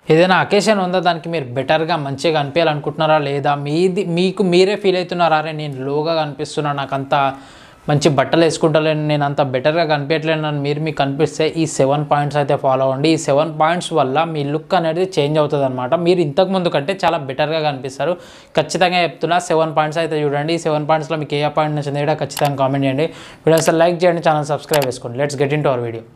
ఏదైనా అకేషన్ ఉందా దానికి మీరు బెటర్గా మంచిగా కనిపించాలనుకుంటున్నారా లేదా మీది మీకు మీరే ఫీల్ అవుతున్నారా అరే నేను లోగా కనిపిస్తున్నా నాకు అంత మంచి బట్టలు వేసుకుంటలేను నేను అంత బెటర్గా కనిపించలేను అని మీరు మీకు కనిపిస్తే ఈ సెవెన్ పాయింట్స్ అయితే ఫాలో అవ్వండి ఈ సెవెన్ పాయింట్స్ వల్ల మీ లుక్ అనేది చేంజ్ అవుతుంది అనమాట మీరు ఇంతకు ముందు కంటే చాలా బెటర్గా కనిపిస్తారు ఖచ్చితంగా చెప్తున్నా సెవెన్ పాయింట్స్ అయితే చూడండి ఈ సెవెన్ పాయింట్స్లో మీకు ఏ పాయింట్ నచ్చింది కూడా ఖచ్చితంగా కామెంట్ చేయండి వీడియో అసలు లైక్ చేయండి ఛానల్ సబ్స్క్రైబ్ చేసుకోండి let's get into our video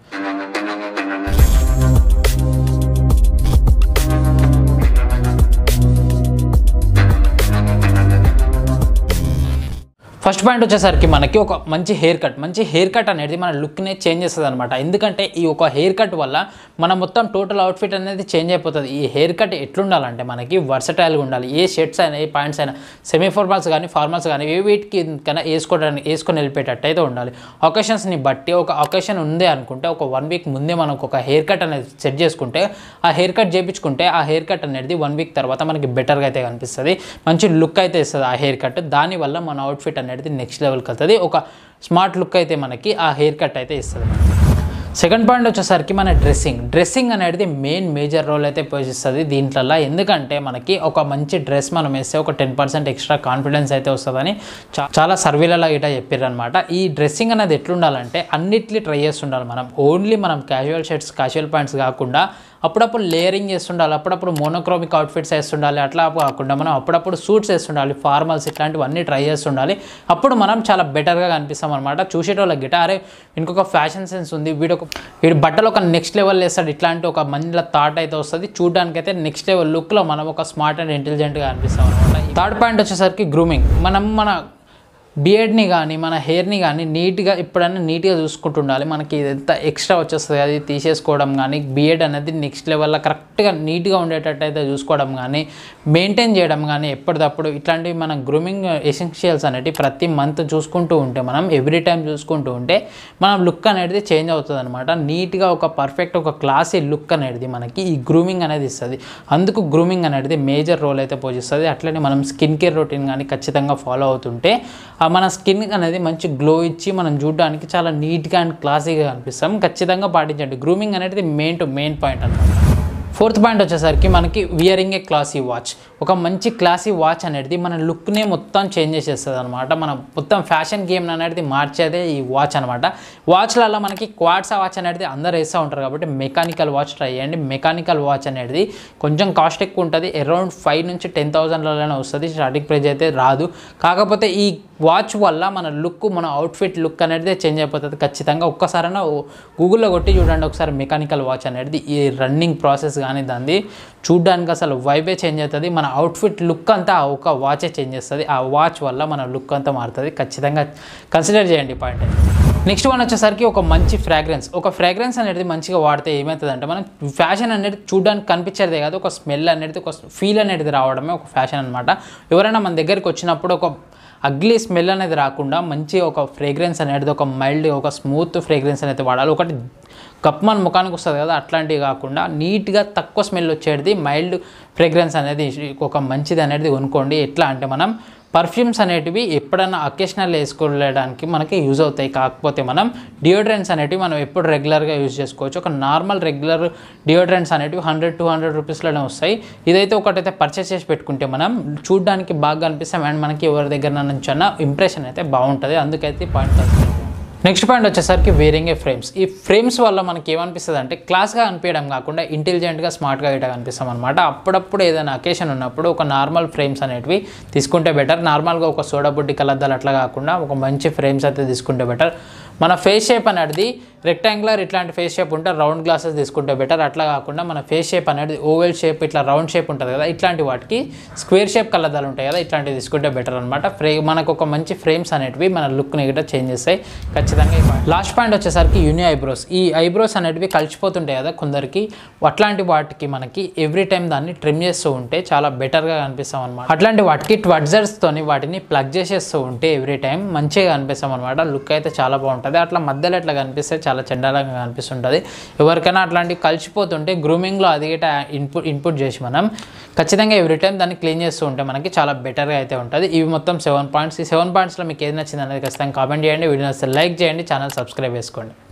first point వచ్చేసరికి మనకి ఒక మంచి హెయిర్ కట్ మంచి హెయిర్ కట్ అనేది మన లుక్నే చేంజ్ చేస్తుంది అనమాట ఎందుకంటే ఈ ఒక హెయిర్ కట్ వల్ల మన మొత్తం టోటల్ అవుట్ఫిట్ అనేది చేంజ్ అయిపోతుంది ఈ హెయిర్ కట్ ఎట్లుండాలంటే మనకి వర్సటైల్గా ఉండాలి ఏ షర్ట్స్ అయినా ఏ పాయింట్స్ అయినా సెమీ ఫార్మల్స్ కానీ ఫార్మల్స్ కానీ ఏ వీటికి కన్నా వేసుకోవడానికి వేసుకొని వెళ్ళిపోయేటట్టు అయితే ఉండాలి ఒకేషన్స్ని బట్టి ఒక ఒకేషన్ ఉంది అనుకుంటే ఒక వన్ వీక్ ముందే మనకు ఒక హెయిర్ కట్ అనేది సెట్ చేసుకుంటే ఆ హెయిర్ కట్ చేయించుకుంటే ఆ హెయిర్ కట్ అనేది వన్ వీక్ తర్వాత మనకి బెటర్గా అయితే కనిపిస్తుంది మంచి లుక్ అయితే ఇస్తుంది ఆ హెయిర్ కట్ దానివల్ల మన అవుట్ఫిట్ అనేది నెక్స్ట్ లెవెల్కి వెళ్తుంది ఒక స్మార్ట్ లుక్ అయితే మనకి ఆ హెయిర్ కట్ అయితే ఇస్తుంది సెకండ్ పాయింట్ వచ్చేసరికి మన డ్రెస్సింగ్ డ్రెస్సింగ్ అనేది మెయిన్ మేజర్ రోల్ అయితే పోషిస్తుంది దీంట్లో ఎందుకంటే మనకి ఒక మంచి డ్రెస్ మనం వేస్తే ఒక టెన్ పర్సెంట్ ఎక్స్ట్రా కాన్ఫిడెన్స్ అయితే వస్తుందని చా- చాలా సర్వేలలో ఇట చెప్పారు అనమాట ఈ డ్రెస్సింగ్ అనేది ఎట్లుండాలంటే అన్నిట్లు ట్రై చేస్తుండాలి మనం ఓన్లీ మనం క్యాజువల్ షర్ట్స్ క్యాజువల్ ప్యాంట్స్ కాకుండా అప్పుడప్పుడు లేయరింగ్ చేస్తుండాలి అప్పుడప్పుడు మోనోక్రోమిక్ అవుట్ఫిట్స్ వేస్తుండాలి అట్లా కాకుండా మనం అప్పుడప్పుడు సూట్స్ వేస్తుండాలి ఫార్మల్స్ ఇట్లాంటివన్నీ ట్రై చేస్తుండాలి అప్పుడు మనం చాలా బెటర్గా కనిపిస్తాం అనమాట చూసేటోళ్ళకి గిట అరే ఇంకొక ఫ్యాషన్ సెన్స్ ఉంది వీడు ఒక వీడు బట్టలు ఒక నెక్స్ట్ లెవెల్ వేస్తాడు ఇట్లాంటి ఒక మంచిల థాట్ అయితే వస్తుంది చూడడానికి అయితే నెక్స్ట్ లెవెల్ లుక్లో మనం ఒక స్మార్ట్ అండ్ ఇంటెలిజెంట్గా కనిపిస్తాం అనమాట థర్డ్ పాయింట్ వచ్చేసరికి గ్రూమింగ్ మనం మన బియర్డ్ని కానీ మన హెయిర్ని కానీ నీట్గా ఎప్పుడైనా నీట్గా చూసుకుంటుండాలి మనకి ఎంత ఎక్స్ట్రా వచ్చేస్తుంది అది తీసేసుకోవడం కానీ బియర్డ్ అనేది నెక్స్ట్ లెవెల్లో కరెక్ట్గా నీట్గా ఉండేటట్టు అయితే చూసుకోవడం కానీ మెయింటైన్ చేయడం కానీ ఎప్పటికప్పుడు ఇట్లాంటివి మన గ్రూమింగ్ ఎసెన్షియల్స్ అనేవి ప్రతి మంత్ చూసుకుంటూ ఉంటే మనం ఎవ్రీ టైం చూసుకుంటూ ఉంటే మన లుక్ అనేది చేంజ్ అవుతుంది అనమాట నీట్గా ఒక పర్ఫెక్ట్ ఒక క్లాసీ లుక్ అనేది మనకి ఈ గ్రూమింగ్ అనేది ఇస్తుంది అందుకు గ్రూమింగ్ అనేది మేజర్ రోల్ అయితే పోషిస్తుంది అట్లనే మనం స్కిన్ కేర్ రొటీన్ కానీ ఖచ్చితంగా ఫాలో అవుతుంటే ఆ మన స్కిన్ అనేది మంచి గ్లో ఇచ్చి మనం చూడడానికి చాలా నీట్గా అండ్ క్లాసీగా కనిపిస్తాం ఖచ్చితంగా పాటించండి గ్రూమింగ్ అనేది మెయిన్ టు మెయిన్ పాయింట్ అనమాట ఫోర్త్ పాయింట్ వచ్చేసరికి మనకి వియరింగ్ ఏ క్లాసీ వాచ్ ఒక మంచి క్లాసీ వాచ్ అనేది మన లుక్నే మొత్తం చేంజ్ చేసేస్తుంది అనమాట మన మొత్తం ఫ్యాషన్ గేమ్ అనేది మార్చేదే ఈ వాచ్ అనమాట వాచ్లలో మనకి క్వాడ్సా వాచ్ అనేది అందరు వేస్తూ ఉంటారు కాబట్టి మెకానికల్ వాచ్ ట్రై చేయండి మెకానికల్ వాచ్ అనేది కొంచెం కాస్ట్ ఎక్కువ ఉంటుంది అరౌండ్ ఫైవ్ నుంచి టెన్ థౌసండ్లలోనే వస్తుంది స్టార్టింగ్ ప్రైస్ అయితే రాదు కాకపోతే ఈ వాచ్ వల్ల మన లుక్ మన అవుట్ఫిట్ లుక్ అనేది చేంజ్ అయిపోతుంది ఖచ్చితంగా ఒక్కసారైనా గూగుల్లో కొట్టి చూడండి ఒకసారి మెకానికల్ వాచ్ అనేది ఈ రన్నింగ్ ప్రాసెస్ కానీ దాన్ని చూడడానికి అసలు వైబే చేంజ్ అవుతుంది మన అవుట్ఫిట్ లుక్ అంతా ఆ ఒక వాచే చేంజ్ చేస్తుంది ఆ వాచ్ వల్ల మన లుక్ అంతా మారుతుంది ఖచ్చితంగా కన్సిడర్ చేయండి పాయింట్ నెక్స్ట్ వన్ వచ్చేసరికి ఒక మంచి ఫ్రాగ్రెన్స్ ఒక ఫ్రాగ్రెన్స్ అనేది మంచిగా వాడితే ఏమవుతుందంటే మనం ఫ్యాషన్ అనేది చూడడానికి కనిపించేదే కాదు ఒక స్మెల్ అనేది ఒక ఫీల్ అనేది రావడమే ఒక ఫ్యాషన్ అనమాట ఎవరైనా మన దగ్గరికి వచ్చినప్పుడు ఒక అగ్లీ స్మెల్ అనేది రాకుండా మంచి ఒక ఫ్రేగ్రెన్స్ అనేది ఒక మైల్డ్ ఒక స్మూత్ ఫ్రేగ్రెన్స్ అనేది వాడాలి ఒకటి కప్మన్ ముఖానికి వస్తుంది కదా అట్లాంటివి కాకుండా నీట్గా తక్కువ స్మెల్ వచ్చేది మైల్డ్ ఫ్రేగ్రెన్స్ అనేది ఒక మంచిది అనేది కొనుక్కోండి ఎట్లా అంటే మనం పర్ఫ్యూమ్స్ అనేటివి ఎప్పుడైనా అకేషనల్ వేసుకోవడానికి మనకి యూజ్ అవుతాయి కాకపోతే మనం డియోడ్రెంట్స్ అనేటివి మనం ఎప్పుడు రెగ్యులర్గా యూజ్ చేసుకోవచ్చు ఒక నార్మల్ రెగ్యులర్ డియోడ్రెంట్స్ అనేటివి హండ్రెడ్ టూ హండ్రెడ్ రూపీస్లోనే వస్తాయి ఇదైతే ఒకటైతే పర్చేస్ చేసి పెట్టుకుంటే మనం చూడడానికి బాగా అనిపిస్తాం అండ్ మనకి ఎవరి దగ్గర నుంచి అన్న ఇంప్రెషన్ అయితే బాగుంటుంది అందుకైతే పాయింట్ నెక్స్ట్ పాయింట్ వచ్చేసరికి వేరింగ్ ఏ ఫ్రేమ్స్ ఈ ఫ్రేమ్స్ వల్ల మనకి ఏమనిపిస్తుంది అంటే క్లాస్గా అనిపించడం కాకుండా ఇంటెలిజెంట్గా స్మార్ట్గా ఇట్లా కనిపిస్తాం అనమాట అప్పుడప్పుడు ఏదైనా అకేషన్ ఉన్నప్పుడు ఒక నార్మల్ ఫ్రేమ్స్ అనేటివి తీసుకుంటే బెటర్ నార్మల్గా ఒక సోడా బుడ్డి కలద్దాలు అట్లా కాకుండా ఒక మంచి ఫ్రేమ్స్ అయితే తీసుకుంటే బెటర్ మన ఫేస్ షేప్ అనేది రెక్టాంగులర్ ఇట్లాంటి ఫేస్ షేప్ ఉంటే రౌండ్ గ్లాసెస్ తీసుకుంటే బెటర్ అట్లా కాకుండా మన ఫేస్ షేప్ అనేది ఓవెల్ షేప్ ఇట్లా రౌండ్ షేప్ ఉంటుంది కదా ఇట్లాంటి వాటికి స్క్వేర్ షేప్ కలద్దాలు ఉంటాయి కదా ఇట్లాంటివి తీసుకుంటే బెటర్ అనమాట ఫ్రే మనకు ఒక మంచి ఫ్రేమ్స్ అనేటివి మన లుక్ని కూడా చేంజ్ చేస్తాయి ఖచ్చితంగా లాస్ట్ పాయింట్ వచ్చేసరికి యూని ఐబ్రోస్ ఈ ఐబ్రోస్ అనేటివి కలిసిపోతుంటాయి కదా కొందరికి అట్లాంటి వాటికి మనకి ఎవ్రీ టైం దాన్ని ట్రిమ్ చేస్తూ ఉంటే చాలా బెటర్గా కనిపిస్తాం అనమాట అట్లాంటి వాటికి ట్వడ్జర్స్తోని వాటిని ప్లగ్ చేసేస్తూ ఉంటే ఎవ్రీ టైం మంచిగా కనిపిస్తాం అనమాట లుక్ అయితే చాలా బాగుంటుంది అట్లా మధ్యలో ఇట్లా కనిపిస్తే చాలా చండాలంగా కనిపిస్తుంటుంది ఎవరికైనా అట్లాంటివి కలిసిపోతుంటే గ్రూమింగ్లో అది గిట్ట ఇన్పుట్ ఇన్పుట్ చేసి మనం ఖచ్చితంగా ఎవ్రీ టైం దాన్ని క్లీన్ చేస్తూ ఉంటే మనకి చాలా బెటర్గా అయితే ఉంటుంది ఇవి మొత్తం సెవెన్ పాయింట్స్ ఈ సెవెన్ పాయింట్స్లో మీకు ఏది నచ్చింది అనేది ఖచ్చితంగా కామెంట్ చేయండి వీడియో నచ్చితే లైక్ చేయండి ఛానల్ సబ్స్క్రైబ్ చేసుకోండి